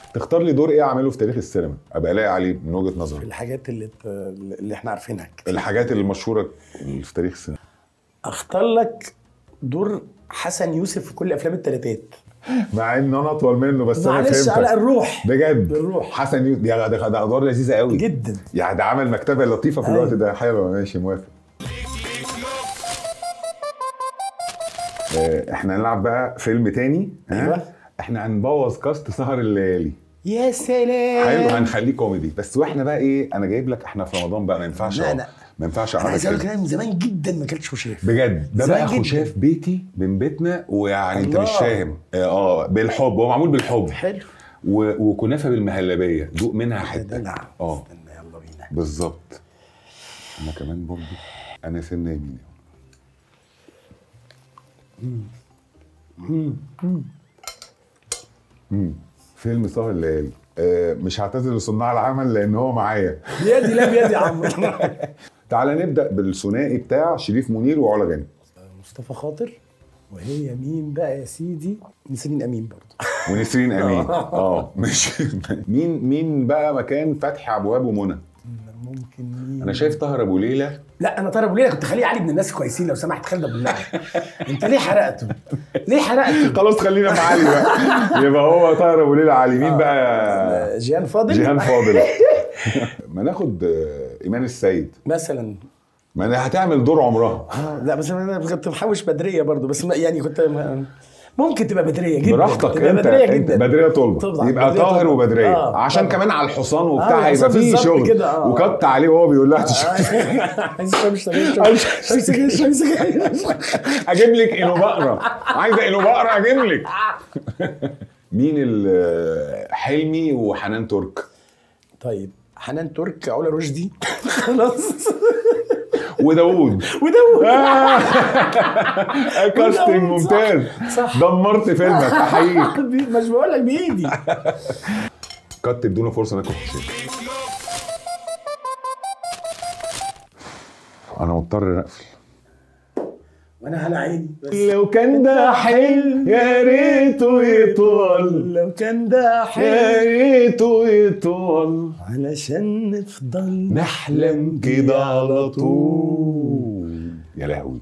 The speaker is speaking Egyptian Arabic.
تختار لي دور ايه اعمله في تاريخ السينما ابقى لاقي عليه من وجهه في نظرك الحاجات اللي اللي احنا عارفينها كتير. الحاجات المشهوره اللي في تاريخ السينما اختار لك دور حسن يوسف في كل افلام التلاتات مع ان انا اطول منه بس انا معلش على فهمتك الروح بجد الروح. حسن يو... ده ده ده ادوار لذيذه قوي جدا يعني ده عمل مكتبه لطيفه في أيوة. الوقت ده حلوه ماشي موافق آه، احنا هنلعب بقى فيلم تاني ها؟ أيوة. احنا هنبوظ كاست سهر الليالي يا سلام حلو هنخليه كوميدي بس واحنا بقى ايه انا جايب لك احنا في رمضان بقى ما ينفعش لا، لا. ما ينفعش انا اقعد عايز اقول لك كده. انا من زمان جدا ما اكلتش خشاف بجد ده زمان بقى جداً. خشاف بيتي من بيتنا ويعني انت الله. مش فاهم اه آه، بالحب هو معمول بالحب حلو و... وكنافه بالمهلبيه دوق منها ده حته نعم اه استنى يلا بينا بالظبط انا كمان برضو انا سن يمين مم. فيلم سهر الليالي آه مش هعتذر لصناع العمل لان هو معايا بيدي لا بيدي يا عم تعالى نبدا بالثنائي بتاع شريف منير وعلا غانم مصطفى خاطر وهي مين بقى يا سيدي نسرين امين برضه ونسرين امين اه مش مين مين بقى مكان فتحي ابواب ومنى ممكن مين انا شايف طاهر ابو ليلى لا انا طارق ابو ليلى كنت خليه علي من الناس كويسين لو سمحت خالد ابو اللعب انت ليه حرقته؟ ليه حرقته؟ خلاص خلينا مع علي بقى يبقى هو طاهر ابو ليلى علي مين بقى جيهان فاضل جيهان فاضل ما ناخد آه، ايمان السيد مثلا ما انا هتعمل دور عمرها آه لا بس انا كنت محوش بدريه برضو بس ما يعني كنت ما ممكن تبقى بدريه جدا براحتك تبقى انت بدريه انت جدا بدريه طلبه طبعاً، يبقى بدرية طاهر طلبة. وبدريه آه، عشان طبعاً. كمان على الحصان آه، وبتاع الحصان هيبقى فيه بالظبط شغل كده، آه. وكت عليه وهو بيقول لها تشوف عايز اشرب سجاير شوي سجاير شوي سجاير اجيب لك انو بقره عايزه انو بقره اجيب لك مين ال- حلمي وحنان ترك طيب حنان ترك علا رشدي خلاص وداوود وداود آه. كاستنج وداوود، صح. ممتاز صح. دمرت فيلمك احييك بي- مش بقول لك بايدي كات ادونا فرصه ناكل حشيش انا مضطر اقفل وانا على عيني بس لو كان ده حلم يا ريته يطول لو كان ده حلو يا ريته يطول علشان نفضل نحلم كده على طول يا لهوي